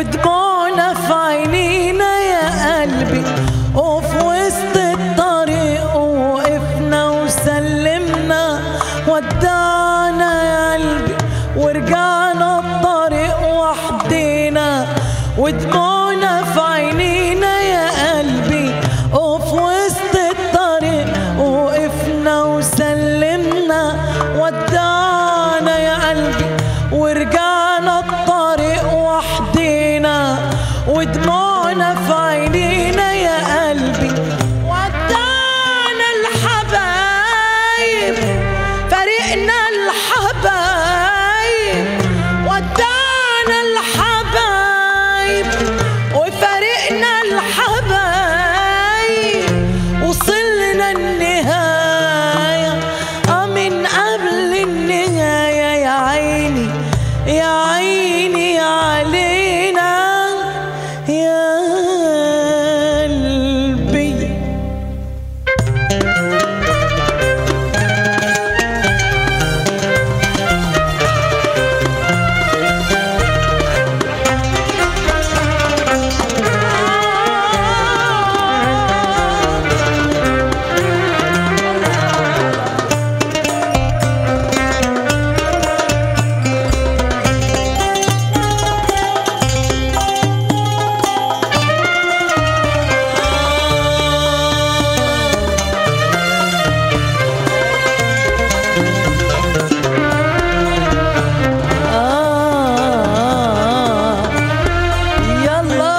ودموعنا في عينينا يا قلبي وفي وسط الطريق وقفنا وسلمنا ودعنا يا قلبي ورجعنا الطريق وحدينا ودموعنا في عينينا يا قلبي وفي وسط الطريق وقفنا وسلمنا ودعنا يا قلبي ورجعنا الطريق وحدينا ودموعنا في عينينا يا قلبي ودعنا الحبايب فرقنا الحبايب ودعنا الحبايب وفرقنا الحبايب وصلنا النهاية آه من قبل النهاية يا عيني يا عيني علينا يا قلبي آه يلا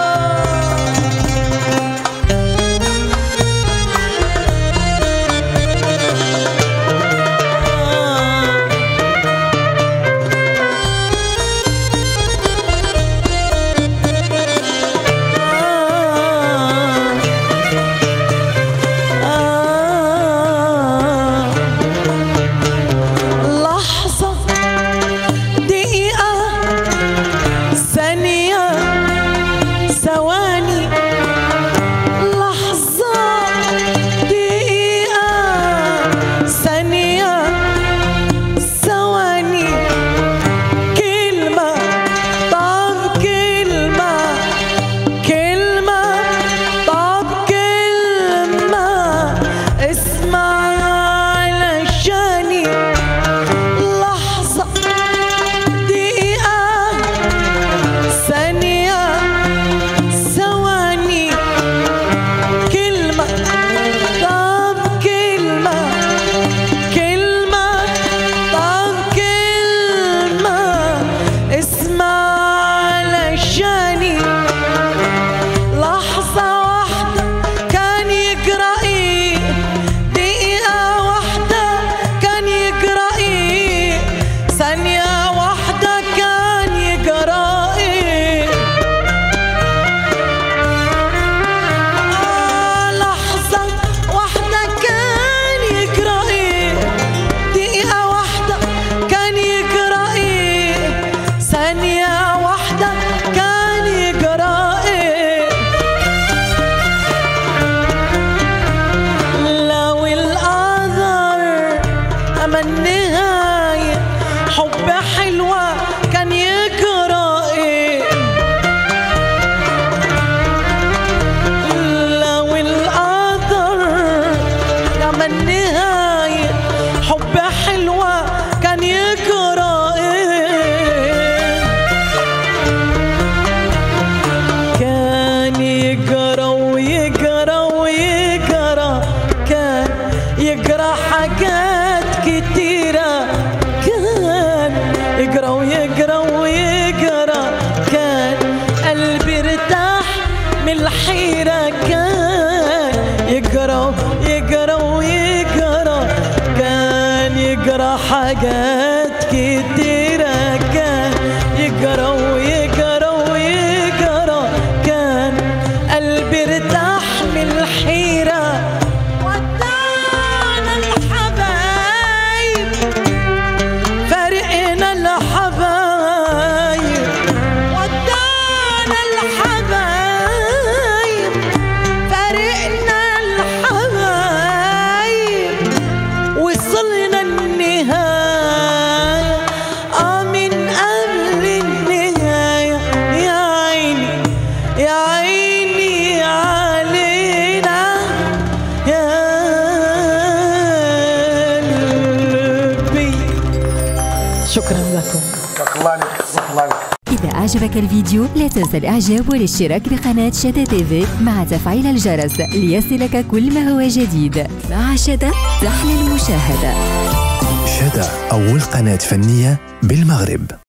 لحظة دقيقة ثانية ثواني لحظة دقيقة ثانية ثواني كلمة طب كلمة كلمة طب كلمة اسمع علشاني لحظة دقيقة ثانية ثواني كلمة طب كلمة كلمة طب كلمة اسمع علشاني لحظة واحدة كان يقرأ إيه دقيقة واحدة كان يقرأ إيه ثانية واحدة كان يقرأ إيه آه لحظة واحدة كان يقرأ إيه دقيقة واحدة كان يقرأ إيه ثانية واحدة كان يقرأ إيه لو القدر أما النهاية حب حلوة كان يقرأ إيه لو القدر أما النهاية حب حلوة كان يقرأ إيه كان يقرا ويقرا ويقرا كان يقرا حاجات كتيرة كان يقرا ويقرا ويقرا كان قلبي ارتاح من الحيرة كان يقرا يقرا ويقرا كان يقرا حاجات كتيرة كان يقرا ويقرا ويقرا كان قلبي ارتاح من الحيرة ودعنا الحبايب فرقنا الحبايب ودعنا الحبايب فرقنا الحبايب وصلنا النهاية شكرا لكم الله عليك الله عليك إذا أعجبك الفيديو لا تنسى الإعجاب والاشتراك بقناة شدا تيفي مع تفعيل الجرس ليصلك كل ما هو جديد مع شدا تحلى المشاهدة شدا أول قناة فنية بالمغرب